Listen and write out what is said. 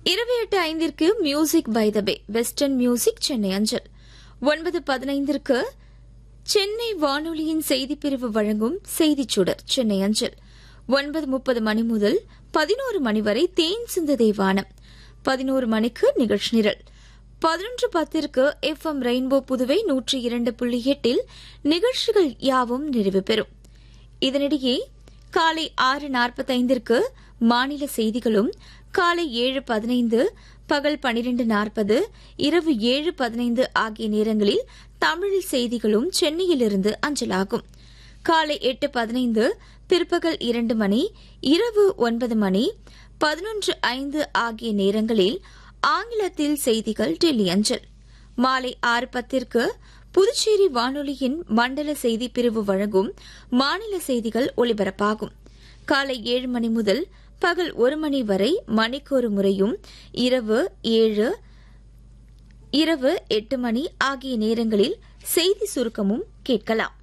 இரவு எட்டு ஐந்திற்கு music by the bay western music Chennai அஞ்சல் ஒன்பது பதினைந்திற்கு சென்னை வானொலியின் செய்திப்பிரிவு வழங்கும் செய்திச் சுடர் சென்னை அஞ்சல் ஒன்பது முப்பது மணி முதல் பதினோரு மணி வரை தேன் சிந்ததை வானம் பதினோரு மணிக்கு நிகழ்ச்சி நிரல் பதினொன்று பத்திற்கு எஃப் எம் ரெயின்போ புதுவை நூற்றி இரண்டு புள்ளி எட்டில் நிகழ்ச்சிகள் யாவும் நிறைவு பெறும் இதனிடையே காலை ஆறு நாற்பத்தைந்திற்கு மாநில செய்திகளும் காலை ஏழு பதினைந்து பகல் பனிரெண்டு நாற்பது இரவு ஏழு பதினைந்து ஆகிய நேரங்களில் தமிழ் செய்திகளும் சென்னையிலிருந்து அஞ்சலாகும் காலை எட்டு பதினைந்து பிற்பகல் இரண்டு மணி இரவு ஒன்பது மணி பதினொன்று ஐந்து ஆகிய நேரங்களில் ஆங்கிலத்தில் செய்திகள் டெல்லி அஞ்சல் மாலை ஆறு பத்திற்கு புதுச்சேரி வானொலியின் மண்டல செய்தி பிரிவு வழங்கும் மாநில செய்திகள் ஒலிபரப்பாகும் காலை ஏழு மணி முதல் பகல் ஒரு மணி வரை மணிக்கொரு முறையும் இரவு ஏழு இரவு எட்டு மணி ஆகிய நேரங்களில் செய்தி சுருக்கமும் கேட்கலாம்